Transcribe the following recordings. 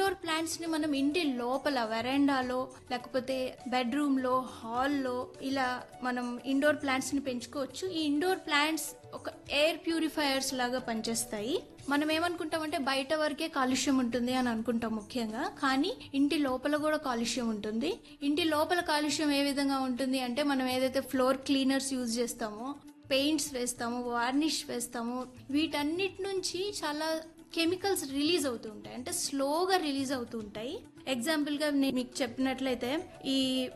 indoor plants ని మనం ఇంటి లోపల వెరాండాలో లేకపోతే బెడ్రూమ్ లో హాల్లో ఇలా మనం ఇండోర్ ప్లాంట్స్ ని పెంచుకోవచ్చు ఈ ఇండోర్ ప్లాంట్స్ ఒక ఎయిర్ ప్యూరిఫైయర్స్ లాగా పనిచేస్తాయి మనం ఏమనుకుంటామంటే బయట వరకే కాలుష్యం ఉంటుంది అని అనుకుంటాం ముఖ్యంగా కానీ ఇంటి లోపల కూడా కాలుష్యం ఉంటుంది ఇంటి లోపల కాలుష్యం ఏ విధంగా ఉంటుంది అంటే మనం ఏదైతే ఫ్లోర్ క్లీనర్స్ యూజ్ చేస్తామో పెయింట్స్ వేస్తాము వార్నిష్ వేస్తాము వీటన్నిటి నుంచి చాలా కెమికల్స్ రిలీజ్ అవుతూ ఉంటాయి అంటే స్లోగా రిలీజ్ అవుతూ ఉంటాయి ఎగ్జాంపుల్గా నేను మీకు చెప్పినట్లయితే ఈ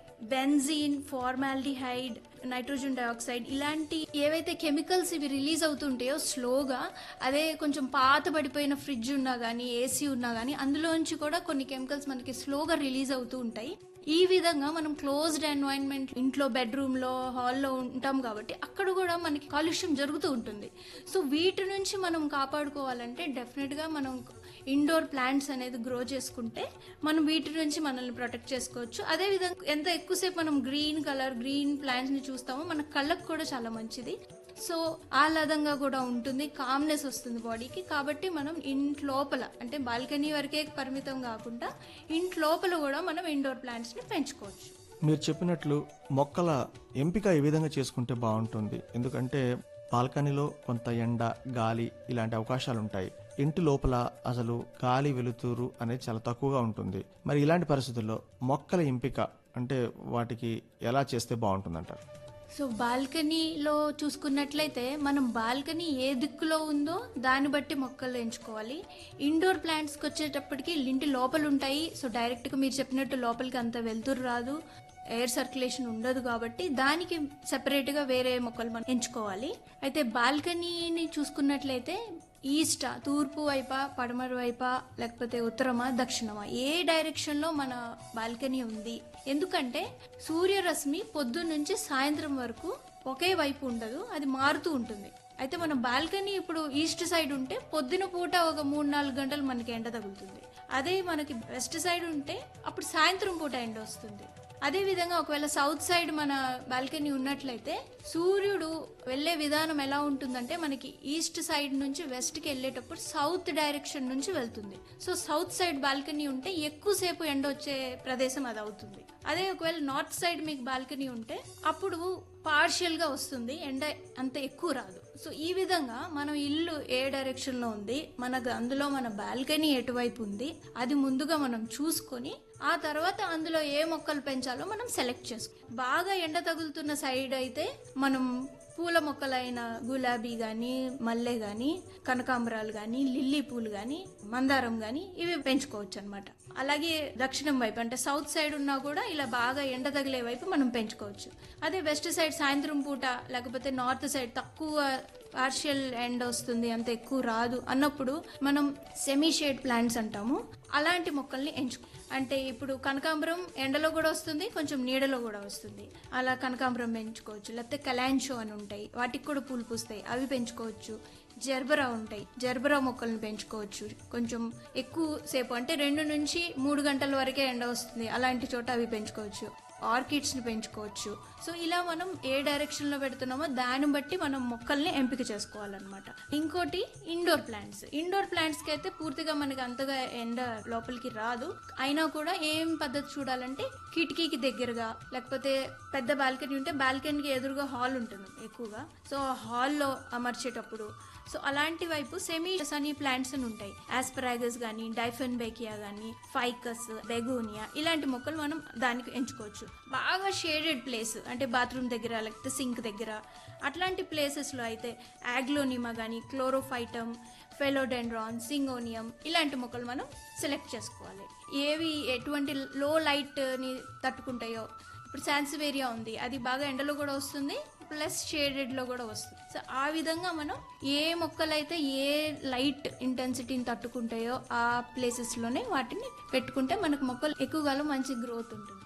బెంజీన్ ఫార్మాలిడిహైడ్ నైట్రోజన్ డైఆక్సైడ్ ఇలాంటి ఏవైతే కెమికల్స్ ఇవి రిలీజ్ అవుతుంటాయో స్లోగా అదే కొంచెం పాత పడిపోయిన ఫ్రిడ్జ్ ఉన్నా కానీ ఏసీ ఉన్నా కానీ అందులోంచి కూడా కొన్ని కెమికల్స్ మనకి స్లోగా రిలీజ్ అవుతూ ఉంటాయి ఈ విధంగా మనం క్లోజ్డ్ ఎన్వైరన్మెంట్ ఇంట్లో బెడ్రూమ్ లో హాల్లో ఉంటాం కాబట్టి అక్కడ కూడా మనకి కాలుష్యం జరుగుతూ ఉంటుంది సో వీటి నుంచి మనం కాపాడుకోవాలంటే డెఫినెట్ గా మనం ఇండోర్ ప్లాంట్స్ అనేది గ్రో చేసుకుంటే మనం వీటి నుంచి మనల్ని ప్రొటెక్ట్ చేసుకోవచ్చు అదే విధంగా ఎంత ఎక్కువసేపు మనం గ్రీన్ కలర్ గ్రీన్ ప్లాంట్స్ ని చూస్తామో మన కళ్ళకు కూడా చాలా మంచిది సో ఆహ్లాదంగా కూడా ఉంటుంది కామ్నెస్ వస్తుంది బాడీకి కాబట్టి మనం ఇంటి లోపల అంటే బాల్కనీ వరకే పరిమితం కాకుండా ఇంటి లోపల కూడా మనం ఇండోర్ ప్లాంట్స్ ని పెంచుకోవచ్చు మీరు చెప్పినట్లు మొక్కల ఎంపిక ఏ విధంగా చేసుకుంటే బాగుంటుంది ఎందుకంటే బాల్కనీలో కొంత ఎండ గాలి ఇలాంటి అవకాశాలు ఉంటాయి ఇంటి లోపల అసలు గాలి వెలుతురు అనేది చాలా తక్కువగా ఉంటుంది మరి ఇలాంటి పరిస్థితుల్లో మొక్కల ఎంపిక అంటే వాటికి ఎలా చేస్తే బాగుంటుందంటారు సో బాల్కనీలో చూసుకున్నట్లయితే మనం బాల్కనీ ఏ దిక్కులో ఉందో దాన్ని బట్టి మొక్కలు ఎంచుకోవాలి ఇండోర్ ప్లాంట్స్కి వచ్చేటప్పటికి ఇంటి లోపల ఉంటాయి సో డైరెక్ట్గా మీరు చెప్పినట్టు లోపలికి అంత వెళ్తురు రాదు ఎయిర్ సర్క్యులేషన్ ఉండదు కాబట్టి దానికి సెపరేట్గా వేరే మొక్కలు మనం ఎంచుకోవాలి అయితే బాల్కనీని చూసుకున్నట్లయితే ఈస్ట్ తూర్పు వైపా పడమర వైపా లేకపోతే ఉత్తరమా దక్షిణమా ఏ డైరెక్షన్ లో మన బాల్కనీ ఉంది ఎందుకంటే సూర్యరశ్మి పొద్దున్న నుంచి సాయంత్రం వరకు ఒకే వైపు ఉండదు అది మారుతూ ఉంటుంది అయితే మన బాల్కనీ ఇప్పుడు ఈస్ట్ సైడ్ ఉంటే పొద్దున పూట ఒక మూడు నాలుగు గంటలు మనకి ఎండ తగులుతుంది అదే మనకి వెస్ట్ సైడ్ ఉంటే అప్పుడు సాయంత్రం పూట ఎండ వస్తుంది అదే విధంగా ఒకవేళ సౌత్ సైడ్ మన బాల్కనీ ఉన్నట్లయితే సూర్యుడు వెళ్ళే విధానం ఎలా ఉంటుందంటే మనకి ఈస్ట్ సైడ్ నుంచి వెస్ట్ కి వెళ్ళేటప్పుడు సౌత్ డైరెక్షన్ నుంచి వెళ్తుంది సో సౌత్ సైడ్ బాల్కనీ ఉంటే ఎక్కువసేపు ఎండ వచ్చే ప్రదేశం అది అవుతుంది అదే ఒకవేళ నార్త్ సైడ్ మీకు బాల్కనీ ఉంటే అప్పుడు పార్షియల్ గా వస్తుంది ఎండ అంత ఎక్కువ రాదు సో ఈ విధంగా మనం ఇల్లు ఏ డైరెక్షన్ లో ఉంది మనకు అందులో మన బాల్కనీ ఎటువైపు ఉంది అది ముందుగా మనం చూసుకొని ఆ తర్వాత అందులో ఏ మొక్కలు పెంచాలో మనం సెలెక్ట్ చేసుకో బాగా ఎండ తగులుతున్న సైడ్ అయితే మనం పూల మొక్కలైన గులాబీ గాని మల్లె గాని కనకాంబరాలు గాని లిల్లీ పూలు గాని మందారం గాని ఇవి పెంచుకోవచ్చు అనమాట అలాగే దక్షిణం వైపు అంటే సౌత్ సైడ్ ఉన్నా కూడా ఇలా బాగా ఎండ తగిలే వైపు మనం పెంచుకోవచ్చు అదే వెస్ట్ సైడ్ సాయంత్రం పూట లేకపోతే నార్త్ సైడ్ తక్కువ పార్షియల్ ఎండ్ వస్తుంది అంత ఎక్కువ రాదు అన్నప్పుడు మనం సెమీ షేడ్ ప్లాంట్స్ అంటాము అలాంటి మొక్కల్ని ఎంచుకో అంటే ఇప్పుడు కనకాంబరం ఎండలో కూడా వస్తుంది కొంచెం నీడలో కూడా వస్తుంది అలా కనకాంబరం పెంచుకోవచ్చు లేకపోతే కలాంచో అని ఉంటాయి వాటికి కూడా పూలు పూస్తాయి అవి పెంచుకోవచ్చు జర్బరా ఉంటాయి జర్బరా మొక్కలను పెంచుకోవచ్చు కొంచెం ఎక్కువ సేపు అంటే రెండు నుంచి మూడు గంటల వరకే ఎండ వస్తుంది అలాంటి చోట అవి పెంచుకోవచ్చు ఆర్కిడ్స్ ని పెంచుకోవచ్చు సో ఇలా మనం ఏ డైరెక్షన్ లో పెడుతున్నామో దాన్ని బట్టి మనం మొక్కల్ని ఎంపిక చేసుకోవాలన్నమాట ఇంకోటి ఇండోర్ ప్లాంట్స్ ఇండోర్ ప్లాంట్స్ కి అయితే పూర్తిగా మనకి అంతగా ఎండ లోపలికి రాదు అయినా కూడా ఏం పద్ధతి చూడాలంటే కిటికీకి దగ్గరగా లేకపోతే పెద్ద బాల్కనీ ఉంటే బాల్కనీకి ఎదురుగా హాల్ ఉంటుంది ఎక్కువగా సో హాల్లో అమర్చేటప్పుడు సో అలాంటి వైపు సెమీ సనీ ప్లాంట్స్ అని ఉంటాయి ఆస్పరాగస్ కానీ డైఫెన్ బేకియా కానీ ఫైకస్ బెగోనియా ఇలాంటి మొక్కలు మనం దానికి ఎంచుకోవచ్చు బాగా షేడెడ్ ప్లేస్ అంటే బాత్రూమ్ దగ్గర లేకపోతే సింక్ దగ్గర అట్లాంటి ప్లేసెస్లో అయితే యాగ్లోనిమా కానీ క్లోరోఫైటమ్ ఫెలోడెండ్రాన్ సింగోనియం ఇలాంటి మొక్కలు మనం సెలెక్ట్ చేసుకోవాలి ఏవి ఎటువంటి లో లైట్ని తట్టుకుంటాయో ఇప్పుడు సాన్సివేరియా ఉంది అది బాగా ఎండలో కూడా వస్తుంది ప్లస్ షేడెడ్లో కూడా వస్తుంది సో ఆ విధంగా మనం ఏ మొక్కలైతే ఏ లైట్ ఇంటెన్సిటీని తట్టుకుంటాయో ఆ ప్లేసెస్లోనే వాటిని పెట్టుకుంటే మనకు మొక్కలు ఎక్కువ కాలం మంచి గ్రోత్ ఉంటుంది